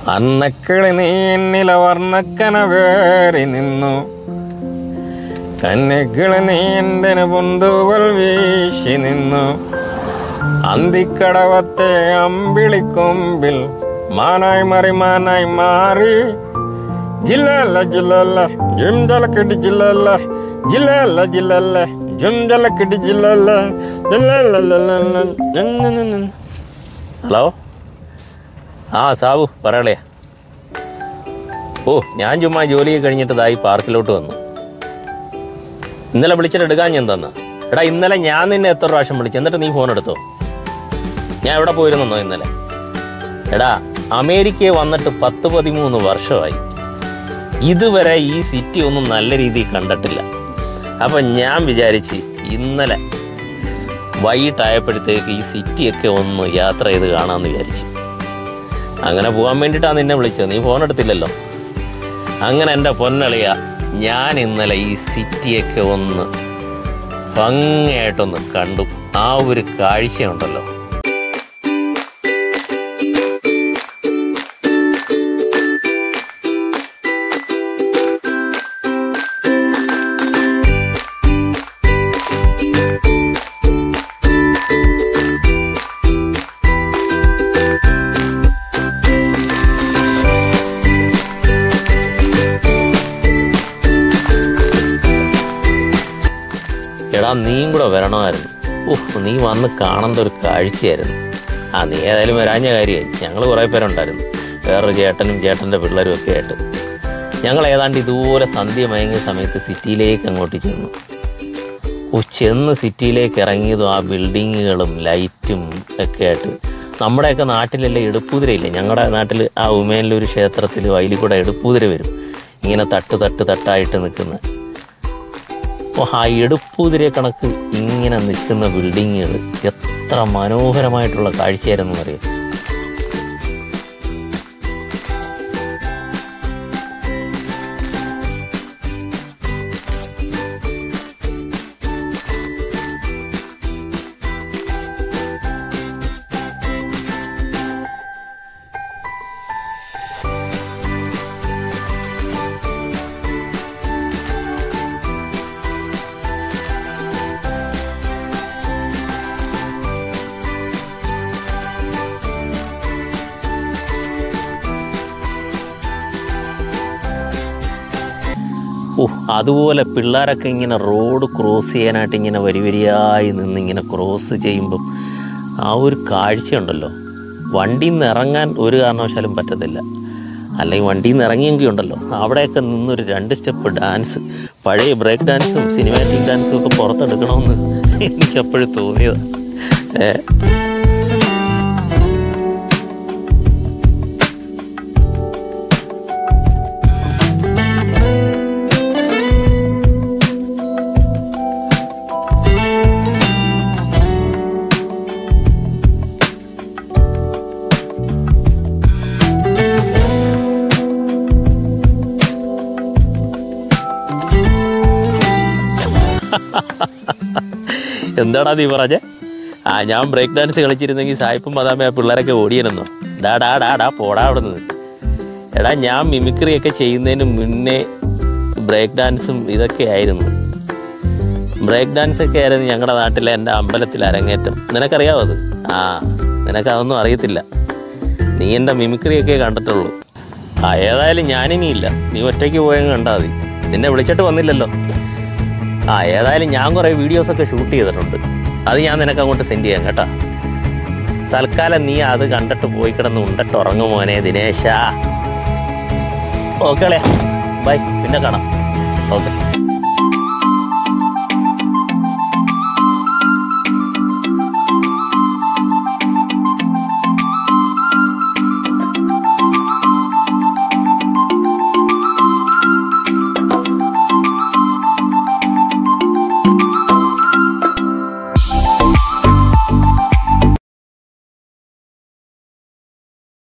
അന്നക്കിളി നീന്നില വർണ്ണക്കനവേറി നിന്നു കന്നിക്കിളി നീന്തിന് പുന്തുവൽ വീശി നിന്നു അന്തിക്കടവത്തെ അമ്പിളിക്കൊമ്പിൽ മാനായി മറി മാനായി മാറി ജില്ലല്ല ജില്ലല്ല ജിം ജലക്കിട്ട് ജില്ലല്ല ജില്ലല്ല ജില്ലല്ല ജിം ജലക്കിട്ട് ജില്ലല്ല ഹലോ ആ സാബു പറയളേ ഓ ഞാൻ ചുമ്മാ ജോലിയൊക്കെ കഴിഞ്ഞിട്ട് ഇതായി പാർക്കിലോട്ട് വന്നു ഇന്നലെ വിളിച്ചിട്ട് എടുക്കാൻ ഞാൻ തന്ന എടാ ഇന്നലെ ഞാൻ നിന്നെ എത്ര പ്രാവശ്യം വിളിച്ചു എന്നിട്ട് നീ ഫോൺ എടുത്തോ ഞാൻ എവിടെ പോയിരുന്നോ ഇന്നലെ എടാ അമേരിക്കയിൽ വന്നിട്ട് പത്ത് പതിമൂന്ന് വർഷമായി ഇതുവരെ ഈ സിറ്റി ഒന്നും നല്ല രീതിയിൽ കണ്ടിട്ടില്ല അപ്പം ഞാൻ വിചാരിച്ച് ഇന്നലെ വൈകിട്ടായപ്പോഴത്തേക്ക് ഈ സിറ്റിയൊക്കെ ഒന്ന് യാത്ര ചെയ്ത് കാണാമെന്ന് വിചാരിച്ചു അങ്ങനെ പോകാൻ വേണ്ടിയിട്ടാണ് നിന്നെ വിളിച്ചത് നീ ഫോൺ എടുത്തില്ലല്ലോ അങ്ങനെ എൻ്റെ പൊന്നളിയ ഞാൻ ഇന്നലെ ഈ സിറ്റിയൊക്കെ ഒന്ന് ഭംഗിയായിട്ടൊന്ന് കണ്ടു ആ ഒരു കാഴ്ചയുണ്ടല്ലോ എടാ നീയും കൂടെ വരണമായിരുന്നു ഉഫ് നീ വന്ന് കാണേണ്ട ഒരു കാഴ്ചയായിരുന്നു ആ നീ ഏതായാലും വരാഞ്ഞ കാര്യമായി ഞങ്ങൾ കുറേ പേരുണ്ടായിരുന്നു വേറൊരു ചേട്ടനും ചേട്ടൻ്റെ പിള്ളേരും ഒക്കെ ആയിട്ട് ഞങ്ങൾ ഏതാണ്ട് ഇതുപോലെ സന്ധ്യ മയങ്ങിയ സമയത്ത് സിറ്റിയിലേക്ക് അങ്ങോട്ട് ചെന്നു ഓ ചെന്ന് സിറ്റിയിലേക്ക് ഇറങ്ങിയതും ആ ബിൽഡിങ്ങുകളും ലൈറ്റും ഒക്കെ ആയിട്ട് നമ്മുടെയൊക്കെ നാട്ടിലല്ലേ എടുപ്പുതിരയില്ലേ ഞങ്ങളുടെ നാട്ടിൽ ആ ഉമേനിലൊരു ക്ഷേത്രത്തിൽ വയലിൽ കൂടെ എടുപ്പുതിര വരും ഇങ്ങനെ തട്ട് തട്ട് തട്ടായിട്ട് നിൽക്കുന്ന അപ്പോൾ ആ എടുപ്പുതിരെ കണക്ക് ഇങ്ങനെ നിൽക്കുന്ന ബിൽഡിങ്ങുകൾ എത്ര മനോഹരമായിട്ടുള്ള കാഴ്ചയായിരുന്നു അറിയാം ഓ അതുപോലെ പിള്ളേരൊക്കെ ഇങ്ങനെ റോഡ് ക്രോസ് ചെയ്യാനായിട്ട് ഇങ്ങനെ വരി വരിയായി നിന്ന് ഇങ്ങനെ ക്രോസ് ചെയ്യുമ്പം ആ ഒരു കാഴ്ചയുണ്ടല്ലോ വണ്ടിയിൽ നിന്ന് ഇറങ്ങാൻ ഒരു കാരണവശാലും പറ്റത്തില്ല അല്ലെങ്കിൽ വണ്ടിയിൽ നിന്ന് ഇറങ്ങിയെങ്കിൽ ഉണ്ടല്ലോ അവിടെയൊക്കെ നിന്നൊരു രണ്ട് സ്റ്റെപ്പ് ഡാൻസ് പഴയ ബ്രേക്ക് ഡാൻസും സിനിമാറ്റിക് ഡാൻസും ഒക്കെ പുറത്തെടുക്കണമെന്ന് എനിക്ക് എപ്പോഴും തോന്നിയത് ഏ എന്താടാ നീ പറഞ്ഞേ ആ ഞാൻ ബ്രേക്ക് ഡാൻസ് കളിച്ചിരുന്നെങ്കിൽ സായിപ്പും മതാമ ആ പിള്ളേരൊക്കെ ഓടിയെന്നോ ഡാ ഡാ ഡാ ഡാ പോടാ അവിടെ നിന്ന് എടാ ഞാൻ മിമിക്രി ഒക്കെ ചെയ്യുന്നതിന് മുന്നേ ബ്രേക്ക് ഡാൻസും ഇതൊക്കെ ആയിരുന്നു ബ്രേക്ക് ഡാൻസ് ഒക്കെ ആയിരുന്നു ഞങ്ങളുടെ നാട്ടിലെ എൻ്റെ അമ്പലത്തിൽ അരങ്ങേറ്റം നിനക്കറിയാവോ അത് ആ നിനക്കതൊന്നും അറിയത്തില്ല നീ എൻ്റെ മിമിക്രി ഒക്കെ കണ്ടിട്ടുള്ളൂ ആ ഏതായാലും ഞാനിനിയില്ല നീ ഒറ്റയ്ക്ക് പോയെങ്കിൽ കണ്ടാൽ മതി നിന്നെ വിളിച്ചിട്ട് വന്നില്ലല്ലോ ആ ഏതായാലും ഞാൻ കുറേ വീഡിയോസൊക്കെ ഷൂട്ട് ചെയ്തിട്ടുണ്ട് അത് ഞാൻ നിനക്ക് അങ്ങോട്ട് സെൻഡ് ചെയ്യാം കേട്ടോ തൽക്കാലം നീ അത് കണ്ടിട്ട് പോയി കിടന്ന് ഉണ്ടിട്ട് ഉറങ്ങും മോനെ ദിനേശ ഓക്കെ ബൈ പിന്നെ കാണാം ഓക്കെ